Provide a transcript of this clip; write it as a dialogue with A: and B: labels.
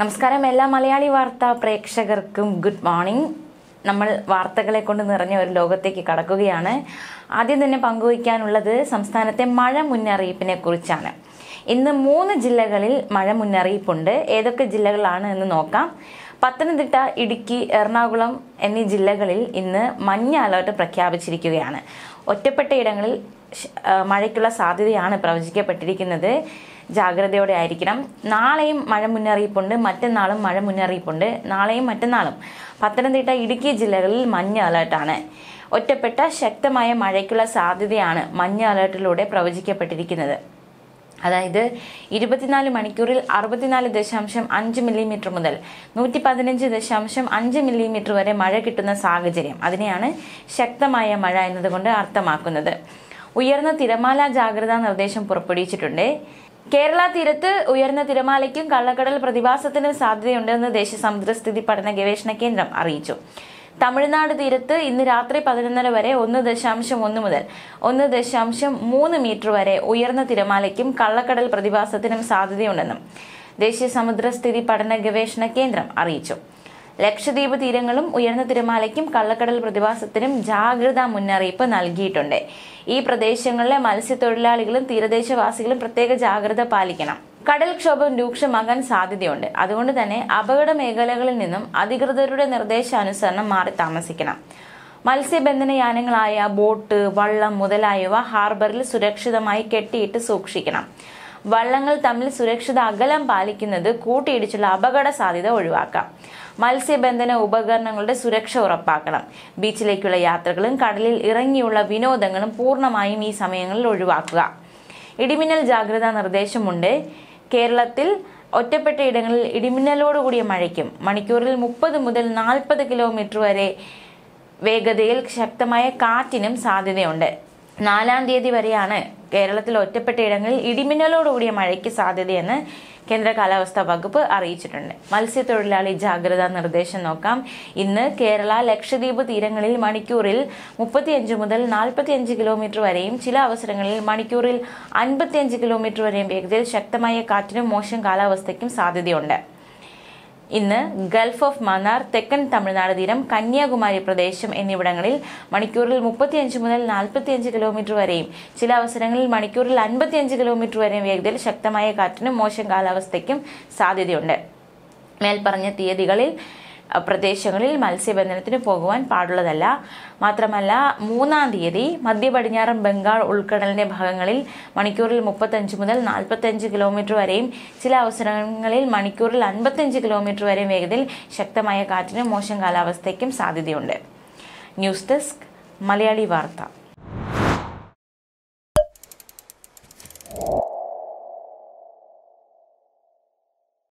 A: നമസ്കാരം എല്ലാ മലയാളി വാർത്താ പ്രേക്ഷകർക്കും ഗുഡ് മോർണിംഗ് നമ്മൾ വാർത്തകളെ കൊണ്ട് നിറഞ്ഞ ഒരു ലോകത്തേക്ക് കടക്കുകയാണ് ആദ്യം തന്നെ പങ്കുവയ്ക്കാനുള്ളത് സംസ്ഥാനത്തെ മഴ മുന്നറിയിപ്പിനെ കുറിച്ചാണ് ഇന്ന് മൂന്ന് ജില്ലകളിൽ മഴ മുന്നറിയിപ്പുണ്ട് ഏതൊക്കെ ജില്ലകളാണ് എന്ന് നോക്കാം പത്തനംതിട്ട ഇടുക്കി എറണാകുളം എന്നീ ജില്ലകളിൽ ഇന്ന് മഞ്ഞ അലർട്ട് പ്രഖ്യാപിച്ചിരിക്കുകയാണ് ഒറ്റപ്പെട്ട ഇടങ്ങളിൽ ശ- ആ, മഴയ്ക്കുള്ള സാധ്യതയാണ് പ്രവചിക്കപ്പെട്ടിരിക്കുന്നത് ജാഗ്രതയോടെ ആയിരിക്കണം നാളെയും മഴ മുന്നറിയിപ്പുണ്ട് മറ്റന്നാളും മഴ മുന്നറിയിപ്പുണ്ട് നാളെയും മറ്റന്നാളും പത്തനംതിട്ട ഇടുക്കി ജില്ലകളിൽ മഞ്ഞ അലർട്ടാണ് ഒറ്റപ്പെട്ട ശക്തമായ മഴയ്ക്കുള്ള സാധ്യതയാണ് മഞ്ഞ അലർട്ടിലൂടെ പ്രവചിക്കപ്പെട്ടിരിക്കുന്നത് അതായത് ഇരുപത്തിനാല് മണിക്കൂറിൽ അറുപത്തിനാല് ദശാംശം അഞ്ച് മില്ലിമീറ്റർ മുതൽ നൂറ്റി പതിനഞ്ച് ദശാംശം അഞ്ച് മില്ലിമീറ്റർ വരെ മഴ കിട്ടുന്ന സാഹചര്യം അതിനെയാണ് ശക്തമായ മഴ എന്നതുകൊണ്ട് അർത്ഥമാക്കുന്നത് ഉയർന്ന തിരമാല ജാഗ്രതാ നിർദ്ദേശം പുറപ്പെടുവിച്ചിട്ടുണ്ട് കേരള തീരത്ത് ഉയർന്ന തിരമാലയ്ക്കും കള്ളക്കടൽ പ്രതിഭാസത്തിനും സാധ്യതയുണ്ടെന്ന് ദേശീയ സമുദ്രസ്ഥിതി പഠന ഗവേഷണ കേന്ദ്രം അറിയിച്ചു തമിഴ്നാട് തീരത്ത് ഇന്ന് രാത്രി പതിനൊന്നര വരെ ഒന്ന് ദശാംശം ഒന്ന് മുതൽ ഒന്ന് ദശാംശം മൂന്ന് മീറ്റർ വരെ ഉയർന്ന തിരമാലയ്ക്കും കള്ളക്കടൽ പ്രതിഭാസത്തിനും സാധ്യതയുണ്ടെന്നും ദേശീയ സമുദ്രസ്ഥിതി പഠന ഗവേഷണ കേന്ദ്രം അറിയിച്ചു ലക്ഷദ്വീപ് തീരങ്ങളും ഉയർന്ന തിരമാലയ്ക്കും കള്ളക്കടൽ പ്രതിഭാസത്തിനും ജാഗ്രതാ മുന്നറിയിപ്പ് നൽകിയിട്ടുണ്ട് ഈ പ്രദേശങ്ങളിലെ മത്സ്യത്തൊഴിലാളികളും തീരദേശവാസികളും പ്രത്യേക ജാഗ്രത പാലിക്കണം കടൽക്ഷോഭം രൂക്ഷമാകാൻ സാധ്യതയുണ്ട് അതുകൊണ്ട് തന്നെ അപകട മേഖലകളിൽ നിന്നും അധികൃതരുടെ നിർദ്ദേശാനുസരണം മാറി താമസിക്കണം മത്സ്യബന്ധന യാനങ്ങളായ ബോട്ട് വള്ളം മുതലായവ ഹാർബറിൽ സുരക്ഷിതമായി കെട്ടിയിട്ട് സൂക്ഷിക്കണം വള്ളങ്ങൾ തമ്മിൽ സുരക്ഷിത അകലം പാലിക്കുന്നത് കൂട്ടിയിടിച്ചുള്ള അപകട സാധ്യത ഒഴിവാക്കാം മത്സ്യബന്ധന ഉപകരണങ്ങളുടെ സുരക്ഷ ഉറപ്പാക്കണം ബീച്ചിലേക്കുള്ള യാത്രകളും കടലിൽ ഇറങ്ങിയുള്ള വിനോദങ്ങളും പൂർണ്ണമായും ഈ സമയങ്ങളിൽ ഒഴിവാക്കുക ഇടിമിന്നൽ ജാഗ്രതാ നിർദ്ദേശമുണ്ട് കേരളത്തിൽ ഒറ്റപ്പെട്ട ഇടങ്ങളിൽ ഇടിമിന്നലോടുകൂടിയ മഴയ്ക്കും മണിക്കൂറിൽ മുപ്പത് മുതൽ നാൽപ്പത് കിലോമീറ്റർ വരെ വേഗതയിൽ ശക്തമായ കാറ്റിനും സാധ്യതയുണ്ട് നാലാം തീയതി വരെയാണ് കേരളത്തിൽ ഒറ്റപ്പെട്ട ഇടങ്ങളിൽ ഇടിമിന്നലോടുകൂടിയ മഴയ്ക്ക് സാധ്യതയെന്ന് കേന്ദ്ര കാലാവസ്ഥാ വകുപ്പ് അറിയിച്ചിട്ടുണ്ട് മത്സ്യത്തൊഴിലാളി ജാഗ്രതാ നിർദ്ദേശം നോക്കാം ഇന്ന് കേരള ലക്ഷദ്വീപ് തീരങ്ങളിൽ മണിക്കൂറിൽ മുപ്പത്തിയഞ്ച് മുതൽ നാൽപ്പത്തിയഞ്ച് കിലോമീറ്റർ വരെയും ചില അവസരങ്ങളിൽ മണിക്കൂറിൽ അൻപത്തിയഞ്ച് കിലോമീറ്റർ വരെയും വേഗതയിൽ ശക്തമായ കാറ്റിനും മോശം കാലാവസ്ഥയ്ക്കും സാധ്യതയുണ്ട് ഇന്ന് ഗൾഫ് ഓഫ് മന്നാർ തെക്കൻ തമിഴ്നാട് തീരം കന്യാകുമാരി പ്രദേശം എന്നിവിടങ്ങളിൽ മണിക്കൂറിൽ മുപ്പത്തിയഞ്ച് മുതൽ നാൽപ്പത്തിയഞ്ച് കിലോമീറ്റർ വരെയും ചില അവസരങ്ങളിൽ മണിക്കൂറിൽ അൻപത്തിയഞ്ച് കിലോമീറ്റർ വരെയും വേഗതയിൽ ശക്തമായ കാറ്റിനും മോശം കാലാവസ്ഥയ്ക്കും സാധ്യതയുണ്ട് മേൽപ്പറഞ്ഞ തീയതികളിൽ അ, പ്രദേശങ്ങളിൽ മത്സ്യബന്ധനത്തിന് പോകുവാൻ പാടുള്ളതല്ല മാത്രമല്ല മൂന്നാം തീയതി മധ്യ പടിഞ്ഞാറൻ ബംഗാൾ ഉൾക്കടലിന്റെ ഭാഗങ്ങളിൽ മണിക്കൂറിൽ മുപ്പത്തഞ്ച് മുതൽ നാൽപ്പത്തഞ്ച് കിലോമീറ്റർ വരെയും ചില അവസരങ്ങളിൽ മണിക്കൂറിൽ അൻപത്തഞ്ച് കിലോമീറ്റർ വരെയും വേഗതയിൽ ശക്തമായ കാറ്റിനും മോശം കാലാവസ്ഥയ്ക്കും സാധ്യതയുണ്ട് ന്യൂസ് ഡെസ്ക് മലയാളി വാർത്ത